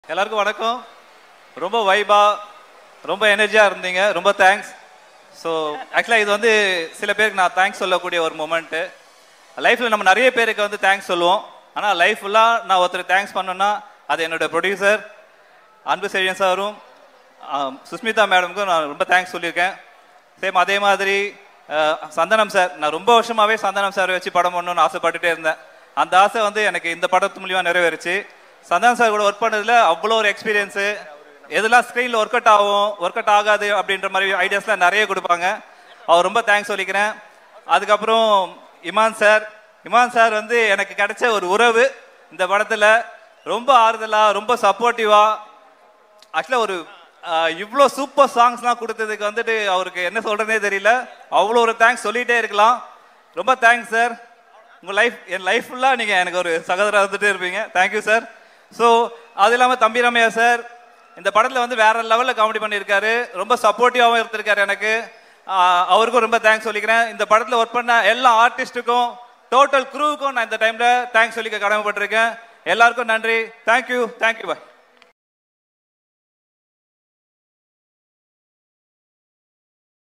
எல்லாருக்கும் வணக்கம் ரொம்ப வைபா ரொம்ப எனர்ஜியாக இருந்தீங்க ரொம்ப தேங்க்ஸ் ஸோ ஆக்சுவலாக இது வந்து சில பேருக்கு நான் தேங்க்ஸ் சொல்லக்கூடிய ஒரு மூமெண்ட்டு லைஃப்பில் நம்ம நிறைய பேருக்கு வந்து தேங்க்ஸ் சொல்லுவோம் ஆனால் லைஃப் ஃபுல்லாக நான் ஒருத்தர் தேங்க்ஸ் பண்ணணும்னா அது என்னோட ப்ரொடியூசர் அன்பு செழியன் சாரும் ஆம், சுஸ்மிதா மேடமுக்கும் நான் ரொம்ப தேங்க்ஸ் சொல்லியிருக்கேன் சேம் அதே மாதிரி அஹ், சந்தனம் சார் நான் ரொம்ப வருஷமாவே சந்தனம் சார் வச்சு படம் பண்ணணும்னு ஆசைப்பட்டுட்டே இருந்தேன் அந்த ஆசை வந்து எனக்கு இந்த படத்து மூலியமா நிறைவேறுச்சு சந்தனம் சார் கூட ஒர்க் பண்ணதுல அவ்வளோ ஒரு எக்ஸ்பீரியன்ஸு எதெல்லாம் ஸ்க்ரீனில் ஒர்க் அவுட் ஆகும் ஒர்க் அவுட் ஆகாது அப்படின்ற மாதிரி ஐடியாஸ்லாம் நிறைய கொடுப்பாங்க அவர் ரொம்ப தேங்க்ஸ் சொல்லிக்கிறேன் அதுக்கப்புறம் இமான் சார் இமான் சார் வந்து எனக்கு கிடைச்ச ஒரு உறவு இந்த படத்துல ரொம்ப ஆறுதலா ரொம்ப சப்போர்ட்டிவா ஆக்சுவலாக ஒரு இவ்வளோ சூப்பர் சாங்ஸ்லாம் கொடுத்ததுக்கு வந்துட்டு அவருக்கு என்ன சொல்றதே தெரியல அவ்வளோ ஒரு தேங்க்ஸ் சொல்லிட்டே இருக்கலாம் ரொம்ப தேங்க்ஸ் சார் உங்கள் லைஃப் என் லைஃப் ஃபுல்லாக நீங்கள் எனக்கு ஒரு சகோதரா இருந்துட்டே இருப்பீங்க தேங்க்யூ சார் ஸோ அது இல்லாமல் தம்பி ரம்யா சார் இந்த படத்தில் வந்து வேற லெவலில் காமெடி பண்ணியிருக்காரு ரொம்ப சப்போர்ட்டிவாகவும் இருந்திருக்காரு எனக்கு ஆஹ் அவருக்கும் ரொம்ப தேங்க்ஸ் சொல்லிக்கிறேன் இந்த படத்தில் ஒர்க் பண்ண எல்லா ஆர்டிஸ்ட்டுக்கும் டோட்டல் க்ரூவுக்கும் நான் இந்த டைமில் தேங்க்ஸ் சொல்லிக்க கடமைப்பட்டிருக்கேன் எல்லாருக்கும் நன்றி தேங்க்யூ தேங்க்யூ பாய்